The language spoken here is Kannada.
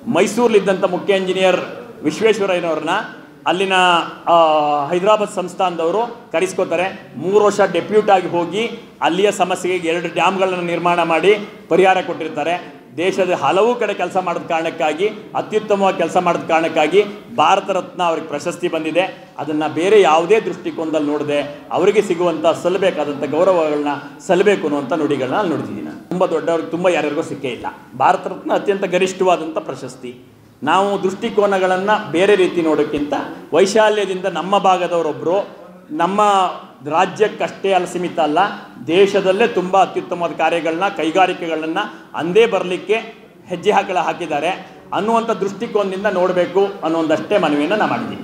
ಮೈಸೂರಲ್ಲಿದ್ದಂಥ ಮುಖ್ಯ ಇಂಜಿನಿಯರ್ ವಿಶ್ವೇಶ್ವರಯ್ಯನವ್ರನ್ನ ಅಲ್ಲಿನ ಆ, ಹೈದರಾಬಾದ್ ಸಂಸ್ಥಾನದವರು ಕರೆಸ್ಕೋತಾರೆ ಮೂರು ವರ್ಷ ಡೆಪ್ಯೂಟ್ ಆಗಿ ಹೋಗಿ ಅಲ್ಲಿಯ ಸಮಸ್ಯೆಗೆ ಎರಡು ಡ್ಯಾಮ್ಗಳನ್ನು ನಿರ್ಮಾಣ ಮಾಡಿ ಪರಿಹಾರ ಕೊಟ್ಟಿರ್ತಾರೆ ದೇಶದ ಹಲವು ಕಡೆ ಕೆಲಸ ಮಾಡಿದ ಕಾರಣಕ್ಕಾಗಿ ಅತ್ಯುತ್ತಮವಾಗಿ ಕೆಲಸ ಮಾಡಿದ ಕಾರಣಕ್ಕಾಗಿ ಭಾರತ ರತ್ನ ಅವ್ರಿಗೆ ಪ್ರಶಸ್ತಿ ಬಂದಿದೆ ಅದನ್ನು ಬೇರೆ ಯಾವುದೇ ದೃಷ್ಟಿಕೋನದಲ್ಲಿ ನೋಡದೆ ಅವರಿಗೆ ಸಿಗುವಂಥ ಸಲ್ಲಬೇಕಾದಂಥ ಗೌರವಗಳನ್ನ ಸಲ್ಲಬೇಕು ಅನ್ನುವಂಥ ನುಡಿಗಳನ್ನ ಅಲ್ಲಿ ನೋಡ್ತಿದ್ದೀನಿ ನಾನು ತುಂಬ ದೊಡ್ಡವ್ರಿಗೆ ತುಂಬ ಯಾರ್ಯಾರಿಗೂ ಸಿಕ್ಕೇ ಇಲ್ಲ ಭಾರತ ರತ್ನ ಅತ್ಯಂತ ಗರಿಷ್ಠವಾದಂಥ ಪ್ರಶಸ್ತಿ ನಾವು ದೃಷ್ಟಿಕೋನಗಳನ್ನು ಬೇರೆ ರೀತಿ ನೋಡೋಕ್ಕಿಂತ ವೈಶಾಲ್ಯದಿಂದ ನಮ್ಮ ಭಾಗದವರೊಬ್ಬರು ನಮ್ಮ ರಾಜ್ಯಕ್ಕಷ್ಟೇ ಅಲ್ಲ ಸೀಮಿತ ಅಲ್ಲ ದೇಶದಲ್ಲೇ ತುಂಬ ಅತ್ಯುತ್ತಮವಾದ ಕಾರ್ಯಗಳನ್ನ ಕೈಗಾರಿಕೆಗಳನ್ನ ಅಂದೇ ಬರಲಿಕ್ಕೆ ಹೆಜ್ಜೆ ಹಾಕಳ ಹಾಕಿದ್ದಾರೆ ಅನ್ನುವಂಥ ದೃಷ್ಟಿಕೋನದಿಂದ ನೋಡಬೇಕು ಅನ್ನೋ ಒಂದಷ್ಟೇ ಮನವಿಯನ್ನು ನಾನು ಮಾಡಿದ್ದೀನಿ